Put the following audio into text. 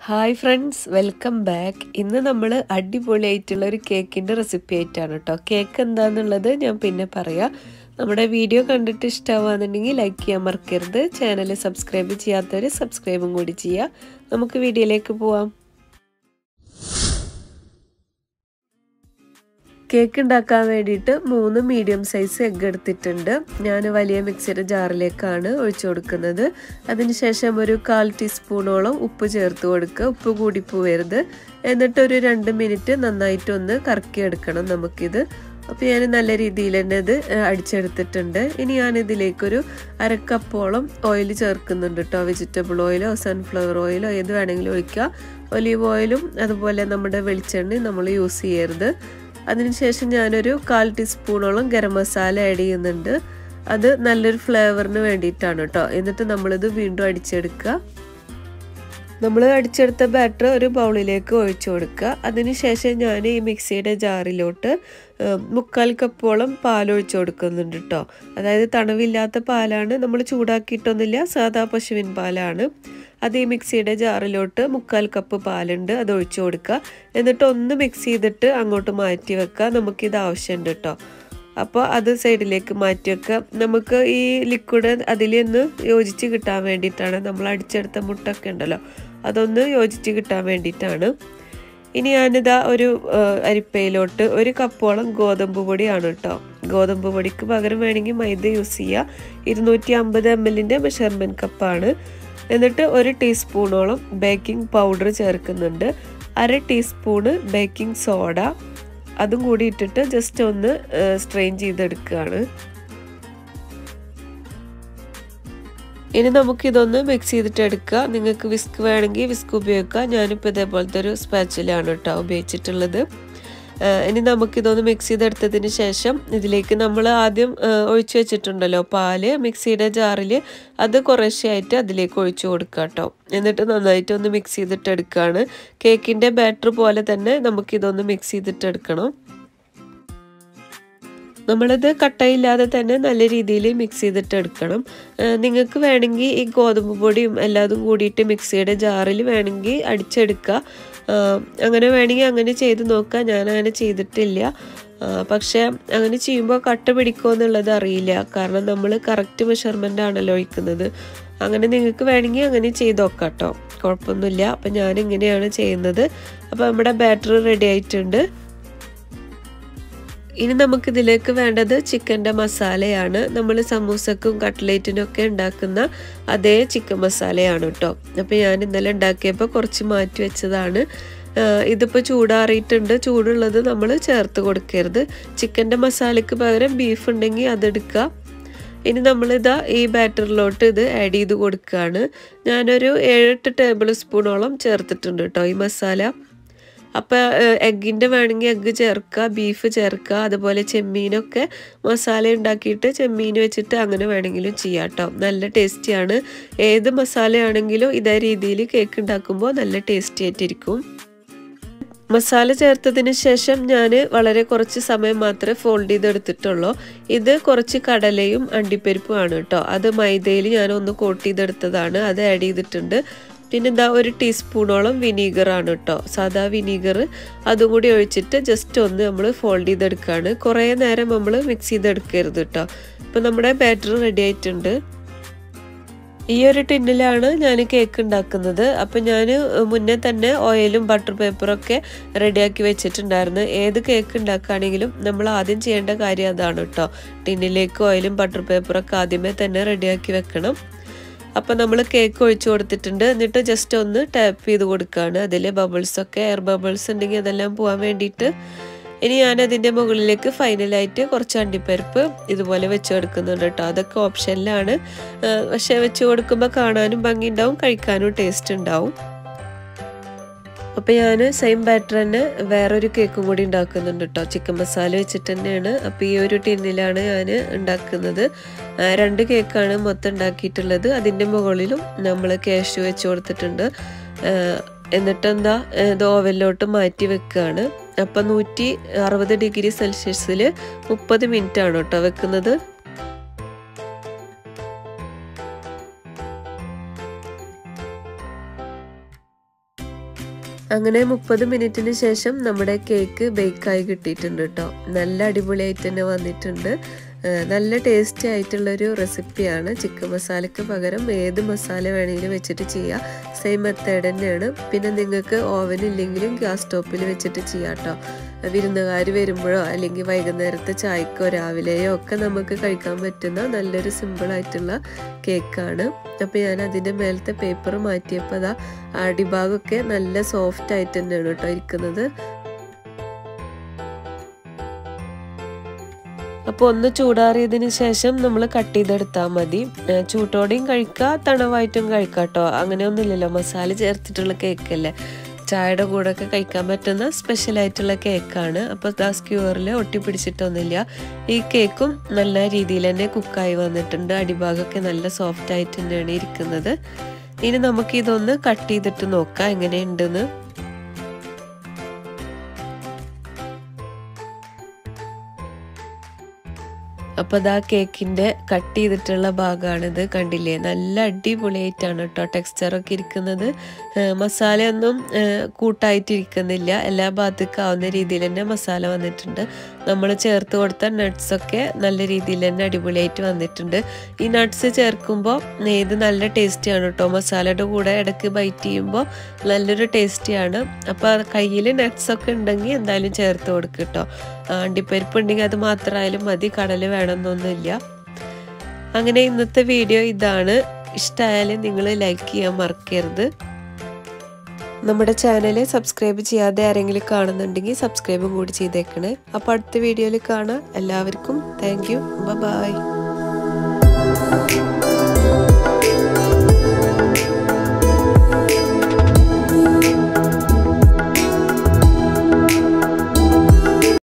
hi friends welcome back ഇന്ന് നമ്മൾ അടിപൊളിയായിട്ടുള്ള ഒരു കേക്കിൻ്റെ റെസിപ്പി ആയിട്ടാണ് കേട്ടോ കേക്ക് എന്താണെന്നുള്ളത് ഞാൻ പിന്നെ പറയാം നമ്മുടെ വീഡിയോ കണ്ടിട്ട് ഇഷ്ടമാവുകയാണെന്നുണ്ടെങ്കിൽ ലൈക്ക് ചെയ്യാൻ മറക്കരുത് ചാനൽ സബ്സ്ക്രൈബ് ചെയ്യാത്തവർ സബ്സ്ക്രൈബും കൂടി ചെയ്യുക നമുക്ക് വീഡിയോയിലേക്ക് പോവാം കേക്ക് ഉണ്ടാക്കാൻ വേണ്ടിയിട്ട് മൂന്ന് മീഡിയം സൈസ് എഗ്ഗ് എടുത്തിട്ടുണ്ട് ഞാൻ വലിയ മിക്സിയുടെ ജാറിലേക്കാണ് ഒഴിച്ചു കൊടുക്കുന്നത് അതിനുശേഷം ഒരു കാൽ ടീസ്പൂണോളം ഉപ്പ് ചേർത്ത് കൊടുക്കുക ഉപ്പ് കൂടി പോവരുത് എന്നിട്ട് ഒരു രണ്ട് മിനിറ്റ് നന്നായിട്ടൊന്ന് കറക്കിയെടുക്കണം നമുക്കിത് അപ്പോൾ ഞാൻ നല്ല രീതിയിൽ തന്നെ ഇത് അടിച്ചെടുത്തിട്ടുണ്ട് ഇനി ഞാൻ ഇതിലേക്കൊരു അരക്കപ്പോളം ഓയിൽ ചേർക്കുന്നുണ്ട് കേട്ടോ വെജിറ്റബിൾ ഓയിലോ സൺഫ്ലവർ ഓയിലോ ഏത് വേണമെങ്കിലും ഒഴിക്കുക ഒലീവ് ഓയിലും അതുപോലെ നമ്മുടെ വെളിച്ചെണ്ണയും നമ്മൾ യൂസ് ചെയ്യരുത് അതിനുശേഷം ഞാനൊരു കാൽ ടീസ്പൂണോളം ഗരം മസാല ആഡ് ചെയ്യുന്നുണ്ട് അത് നല്ലൊരു ഫ്ലേവറിന് വേണ്ടിയിട്ടാണ് കേട്ടോ എന്നിട്ട് നമ്മളിത് വീണ്ടും അടിച്ചെടുക്കുക നമ്മൾ അടിച്ചെടുത്ത ബാറ്റർ ഒരു ബൗളിലേക്ക് ഒഴിച്ചു കൊടുക്കുക അതിനുശേഷം ഞാൻ ഈ മിക്സിയുടെ ജാറിലോട്ട് മുക്കാൽ കപ്പോളം പാൽ ഒഴിച്ചു കൊടുക്കുന്നുണ്ട് കേട്ടോ അതായത് തണവില്ലാത്ത പാലാണ് നമ്മൾ ചൂടാക്കിയിട്ടൊന്നുമില്ല സാധാ പശുവിൻ പാലാണ് അത് ഈ മിക്സിയുടെ ജാറിലോട്ട് മുക്കാൽ കപ്പ് പാലുണ്ട് അത് ഒഴിച്ചു കൊടുക്കുക എന്നിട്ട് ഒന്ന് മിക്സ് ചെയ്തിട്ട് അങ്ങോട്ട് മാറ്റി വെക്കുക നമുക്കിത് ആവശ്യമുണ്ട് കേട്ടോ അപ്പോൾ അത് സൈഡിലേക്ക് മാറ്റി വെക്കുക നമുക്ക് ഈ ലിക്വിഡ് അതിൽ നിന്ന് യോജിച്ച് കിട്ടാൻ വേണ്ടിയിട്ടാണ് നമ്മൾ അടിച്ചെടുത്ത മുട്ടൊക്കെ ഉണ്ടല്ലോ അതൊന്ന് യോജിച്ച് കിട്ടാൻ വേണ്ടിയിട്ടാണ് ഇനി ഞാനിതാ ഒരു അരിപ്പയിലോട്ട് ഒരു കപ്പോളം ഗോതമ്പ് പൊടിയാണ് കേട്ടോ ഗോതമ്പ് പൊടിക്ക് പകരം വേണമെങ്കിൽ മൈദ യൂസ് ചെയ്യുക ഇരുന്നൂറ്റി അമ്പത് എം എല്ലിൻ്റെ മെഷർമെൻറ്റ് കപ്പാണ് എന്നിട്ട് ഒരു ടീസ്പൂണോളം ബേക്കിംഗ് പൗഡർ ചേർക്കുന്നുണ്ട് അര ടീസ്പൂണ് ബേക്കിംഗ് സോഡ അതും കൂടി ഇട്ടിട്ട് ജസ്റ്റ് ഒന്ന് സ്ട്രെയിൻ ചെയ്തെടുക്കുകയാണ് ഇനി നമുക്കിതൊന്ന് മിക്സ് ചെയ്തിട്ട് എടുക്കുക നിങ്ങൾക്ക് വിസ്ക് വേണമെങ്കിൽ വിസ്ക് ഉപയോഗിക്കാം ഞാനിപ്പോൾ ഇതേപോലത്തെ ഒരു സ്പാച്ചിലാണ് കേട്ടോ ഉപയോഗിച്ചിട്ടുള്ളത് ഇനി നമുക്കിതൊന്ന് മിക്സ് ചെയ്തെടുത്തതിന് ശേഷം ഇതിലേക്ക് നമ്മൾ ആദ്യം ഒഴിച്ചു വെച്ചിട്ടുണ്ടല്ലോ പാല് മിക്സിയുടെ ജാറിൽ അത് കുറേശ്ശെയായിട്ട് അതിലേക്ക് ഒഴിച്ചു കൊടുക്കുക കേട്ടോ എന്നിട്ട് നന്നായിട്ട് ഒന്ന് മിക്സ് ചെയ്തിട്ട് എടുക്കുകയാണ് കേക്കിൻ്റെ ബാറ്റർ പോലെ തന്നെ നമുക്കിതൊന്ന് മിക്സ് ചെയ്തിട്ട് എടുക്കണം നമ്മളിത് കട്ടയില്ലാതെ തന്നെ നല്ല രീതിയിൽ മിക്സ് ചെയ്തിട്ട് എടുക്കണം നിങ്ങൾക്ക് വേണമെങ്കിൽ ഈ ഗോതമ്പ് പൊടിയും എല്ലാതും കൂടിയിട്ട് മിക്സിയുടെ ജാറിൽ വേണമെങ്കിൽ അടിച്ചെടുക്കുക അങ്ങനെ വേണമെങ്കിൽ അങ്ങനെ ചെയ്ത് നോക്കുക ഞാൻ അങ്ങനെ ചെയ്തിട്ടില്ല പക്ഷേ അങ്ങനെ ചെയ്യുമ്പോൾ കട്ട പിടിക്കുമോ എന്നുള്ളത് അറിയില്ല കാരണം നമ്മൾ കറക്റ്റ് മെഷർമെൻ്റ് ആണല്ലോ ഒഴിക്കുന്നത് അങ്ങനെ നിങ്ങൾക്ക് വേണമെങ്കിൽ അങ്ങനെ ചെയ്ത് നോക്കാം കേട്ടോ കുഴപ്പമൊന്നുമില്ല അപ്പം ഞാൻ ഇങ്ങനെയാണ് ചെയ്യുന്നത് അപ്പോൾ നമ്മുടെ ബാറ്ററി റെഡി ആയിട്ടുണ്ട് ഇനി നമുക്കിതിലേക്ക് വേണ്ടത് ചിക്കൻ്റെ മസാലയാണ് നമ്മൾ സമൂസക്കും കട്ട്ലേറ്റിനും ഒക്കെ ഉണ്ടാക്കുന്ന അതേ ചിക്കൻ മസാലയാണ് കേട്ടോ അപ്പോൾ ഞാൻ ഇന്നലെ ഉണ്ടാക്കിയപ്പോൾ കുറച്ച് മാറ്റി വെച്ചതാണ് ഇതിപ്പോൾ ചൂടാറിയിട്ടുണ്ട് ചൂടുള്ളത് നമ്മൾ ചേർത്ത് കൊടുക്കരുത് ചിക്കൻ്റെ മസാലയ്ക്ക് പകരം ബീഫ് ഉണ്ടെങ്കിൽ അതെടുക്കുക ഇനി നമ്മളിതാ ഈ ബാറ്ററിലോട്ട് ഇത് ആഡ് ചെയ്ത് കൊടുക്കുകയാണ് ഞാനൊരു ഏഴെട്ട് ടേബിൾ സ്പൂണോളം ചേർത്തിട്ടുണ്ട് കേട്ടോ ഈ മസാല അപ്പോൾ എഗ്ഗിൻ്റെ വേണമെങ്കിൽ എഗ്ഗ് ചേർക്കുക ബീഫ് ചേർക്കുക അതുപോലെ ചെമ്മീനൊക്കെ മസാല ഉണ്ടാക്കിയിട്ട് ചെമ്മീൻ വെച്ചിട്ട് അങ്ങനെ വേണമെങ്കിലും ചെയ്യാം കേട്ടോ നല്ല ടേസ്റ്റിയാണ് ഏത് മസാലയാണെങ്കിലും ഇതേ രീതിയിൽ കേക്ക് ഉണ്ടാക്കുമ്പോൾ നല്ല ടേസ്റ്റി ആയിട്ടിരിക്കും മസാല ചേർത്തതിന് ശേഷം ഞാൻ വളരെ കുറച്ച് സമയം മാത്രമേ ഫോൾഡ് ചെയ്തെടുത്തിട്ടുള്ളൂ ഇത് കുറച്ച് കടലയും അണ്ടിപ്പരിപ്പുമാണ് കേട്ടോ അത് മൈദയിൽ ഞാൻ ഒന്ന് കോട്ട് ചെയ്തെടുത്തതാണ് അത് ആഡ് ചെയ്തിട്ടുണ്ട് പിന്നെ എന്താ ഒരു ടീസ്പൂണോളം വിനീഗറാണ് കേട്ടോ സാധാ വിനീഗർ അതും കൂടി ഒഴിച്ചിട്ട് ജസ്റ്റ് ഒന്ന് നമ്മൾ ഫോൾഡ് ചെയ്തെടുക്കുകയാണ് കുറേ നേരം നമ്മൾ മിക്സ് ചെയ്തെടുക്കരുത് കേട്ടോ ഇപ്പം നമ്മുടെ ബാറ്റർ റെഡി ആയിട്ടുണ്ട് ഈ ഒരു ടിന്നിലാണ് ഞാൻ കേക്ക് ഉണ്ടാക്കുന്നത് അപ്പം ഞാൻ മുന്നേ തന്നെ ഓയിലും ബട്ടർ പേപ്പറൊക്കെ റെഡിയാക്കി വെച്ചിട്ടുണ്ടായിരുന്നു ഏത് കേക്ക് ഉണ്ടാക്കുകയാണെങ്കിലും നമ്മൾ ആദ്യം ചെയ്യേണ്ട കാര്യം അതാണ് കേട്ടോ ടിന്നിലേക്ക് ഓയിലും ബട്ടർ പേപ്പറൊക്കെ ആദ്യമേ തന്നെ റെഡിയാക്കി വെക്കണം അപ്പം നമ്മൾ കേക്ക് ഒഴിച്ചു കൊടുത്തിട്ടുണ്ട് എന്നിട്ട് ജസ്റ്റ് ഒന്ന് ടാപ്പ് ചെയ്ത് കൊടുക്കുകയാണ് അതിൽ ബബിൾസൊക്കെ എയർ ബബിൾസ് ഉണ്ടെങ്കിൽ അതെല്ലാം പോകാൻ വേണ്ടിയിട്ട് ഇനി ഞാൻ അതിൻ്റെ മുകളിലേക്ക് ഫൈനലായിട്ട് കുറച്ച് അണ്ടിപ്പരിപ്പ് ഇതുപോലെ വെച്ച് കൊടുക്കുന്നുണ്ട് കേട്ടോ അതൊക്കെ ഓപ്ഷനിലാണ് പക്ഷേ വെച്ച് കൊടുക്കുമ്പോൾ കാണാനും ഭംഗി ഉണ്ടാവും കഴിക്കാനും ടേസ്റ്റ് ഉണ്ടാവും അപ്പോൾ ഞാൻ സെയിം ബാറ്റർ തന്നെ വേറൊരു കേക്കും കൂടി ഉണ്ടാക്കുന്നുണ്ട് കേട്ടോ ചിക്കൻ മസാല വെച്ചിട്ട് തന്നെയാണ് അപ്പോൾ ഈ ഒരു ടിന്നിലാണ് ഞാൻ ഉണ്ടാക്കുന്നത് രണ്ട് കേക്കാണ് മൊത്തം ഉണ്ടാക്കിയിട്ടുള്ളത് അതിൻ്റെ മുകളിലും നമ്മൾ ക്യാഷ് വെച്ച് കൊടുത്തിട്ടുണ്ട് എന്നിട്ട് എന്താ ഇത് ഓവനിലോട്ട് മാറ്റി വെക്കുകയാണ് അപ്പം നൂറ്റി അറുപത് ഡിഗ്രി സെൽഷ്യസിൽ മുപ്പത് മിനിറ്റ് ആണ് കേട്ടോ വെക്കുന്നത് അങ്ങനെ മുപ്പത് മിനിറ്റിന് ശേഷം നമ്മുടെ കേക്ക് ബേക്കായി കിട്ടിയിട്ടുണ്ട് കേട്ടോ നല്ല അടിപൊളിയായിട്ട് തന്നെ വന്നിട്ടുണ്ട് നല്ല ടേസ്റ്റി ആയിട്ടുള്ളൊരു റെസിപ്പിയാണ് ചിക്കൻ മസാലയ്ക്ക് പകരം ഏത് മസാല വേണമെങ്കിലും വെച്ചിട്ട് ചെയ്യാം സെയിം മെത്തേഡ് തന്നെയാണ് പിന്നെ നിങ്ങൾക്ക് ഓവൻ ഇല്ലെങ്കിലും ഗ്യാസ് സ്റ്റോപ്പിൽ വെച്ചിട്ട് ചെയ്യാം കേട്ടോ വിരുന്നുകാർ വരുമ്പോഴോ അല്ലെങ്കിൽ വൈകുന്നേരത്തെ ചായക്കോ രാവിലെയോ ഒക്കെ നമുക്ക് കഴിക്കാൻ പറ്റുന്ന നല്ലൊരു സിമ്പിളായിട്ടുള്ള കേക്കാണ് അപ്പോൾ ഞാൻ അതിൻ്റെ മേലത്തെ പേപ്പർ മാറ്റിയപ്പോൾ അതാ അടിഭാഗമൊക്കെ നല്ല സോഫ്റ്റ് ആയിട്ട് തന്നെയാണ് കേട്ടോ ഇരിക്കുന്നത് അപ്പോൾ ഒന്ന് ചൂടാറിയതിന് ശേഷം നമ്മൾ കട്ട് ചെയ്തെടുത്താൽ മതി ചൂട്ടോടെയും കഴിക്കാം തണവായിട്ടും കഴിക്കാം കേട്ടോ അങ്ങനെയൊന്നുമില്ലല്ലോ മസാല ചേർത്തിട്ടുള്ള കേക്കല്ലേ ചായയുടെ കൂടെ ഒക്കെ കഴിക്കാൻ പറ്റുന്ന സ്പെഷ്യൽ ആയിട്ടുള്ള കേക്കാണ് അപ്പോൾ ദാ സ്ക്യൂറിൽ ഒട്ടിപ്പിടിച്ചിട്ടൊന്നുമില്ല ഈ കേക്കും നല്ല രീതിയിൽ തന്നെ കുക്കായി വന്നിട്ടുണ്ട് അടിഭാഗമൊക്കെ നല്ല സോഫ്റ്റ് ആയിട്ട് തന്നെയാണ് ഇരിക്കുന്നത് ഇനി നമുക്ക് ഇതൊന്ന് കട്ട് ചെയ്തിട്ട് നോക്കാം എങ്ങനെയുണ്ടെന്ന് അപ്പോൾ അതാ കേക്കിൻ്റെ കട്ട് ചെയ്തിട്ടുള്ള ഭാഗമാണിത് കണ്ടില്ലേ നല്ല അടിപൊളിയായിട്ടാണ് കേട്ടോ ടെക്സ്ചറൊക്കെ ഇരിക്കുന്നത് മസാലയൊന്നും കൂട്ടായിട്ടിരിക്കുന്നില്ല എല്ലാ ഭാഗത്തേക്ക് ആവുന്ന രീതിയിൽ തന്നെ മസാല വന്നിട്ടുണ്ട് നമ്മൾ ചേർത്ത് കൊടുത്ത നട്ട്സൊക്കെ നല്ല രീതിയിൽ തന്നെ അടിപൊളിയായിട്ട് വന്നിട്ടുണ്ട് ഈ നട്ട്സ് ചേർക്കുമ്പോൾ ഇത് നല്ല ടേസ്റ്റിയാണ് കേട്ടോ മസാലയുടെ കൂടെ ഇടയ്ക്ക് ബൈറ്റ് ചെയ്യുമ്പോൾ നല്ലൊരു ടേസ്റ്റിയാണ് അപ്പോൾ കയ്യിൽ നട്ട്സൊക്കെ ഉണ്ടെങ്കിൽ എന്തായാലും ചേർത്ത് കൊടുക്കുക കേട്ടോ അണ്ടിപ്പരിപ്പ് ഉണ്ടെങ്കിൽ അത് മാത്രമായാലും മതി കടൽ വേണമെന്നൊന്നുമില്ല അങ്ങനെ ഇന്നത്തെ വീഡിയോ ഇതാണ് ഇഷ്ടമായാലും നിങ്ങൾ ലൈക്ക് ചെയ്യാൻ മറക്കരുത് നമ്മുടെ ചാനൽ സബ്സ്ക്രൈബ് ചെയ്യാതെ ആരെങ്കിലും കാണുന്നുണ്ടെങ്കിൽ സബ്സ്ക്രൈബും കൂടി ചെയ്തേക്കണേ അപ്പോൾ അടുത്ത വീഡിയോയിൽ കാണാം എല്ലാവർക്കും താങ്ക് യു ബൈ